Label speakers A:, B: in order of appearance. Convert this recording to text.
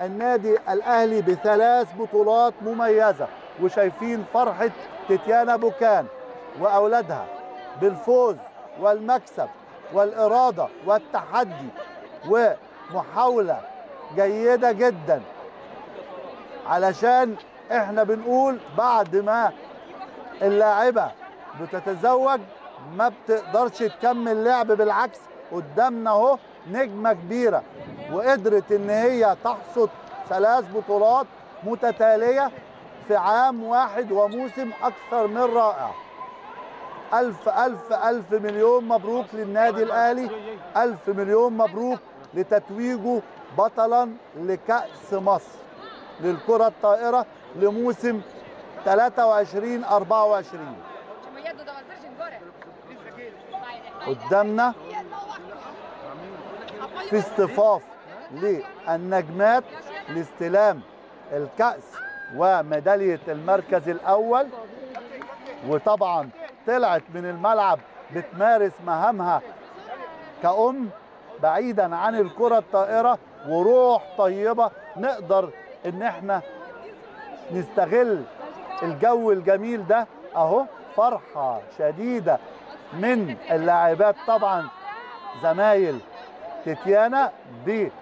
A: النادي الاهلي بثلاث بطولات مميزه وشايفين فرحه تتيانا بوكان واولادها بالفوز والمكسب والاراده والتحدي ومحاوله جيده جدا علشان احنا بنقول بعد ما اللاعبه بتتزوج ما بتقدرش تكمل لعب بالعكس قدامنا اهو نجمه كبيره وقدرت ان هي تحصد ثلاث بطولات متتاليه في عام واحد وموسم اكثر من رائع ألف ألف ألف مليون مبروك للنادي الأهلي ألف مليون مبروك لتتويجه بطلا لكأس مصر للكرة الطائرة لموسم 23 24 قدامنا في اصطفاف للنجمات لاستلام الكأس وميدالية المركز الأول وطبعا طلعت من الملعب بتمارس مهامها كأم بعيدا عن الكرة الطائرة وروح طيبة نقدر ان احنا نستغل الجو الجميل ده اهو فرحة شديدة من اللاعبات طبعا زمايل تتيانا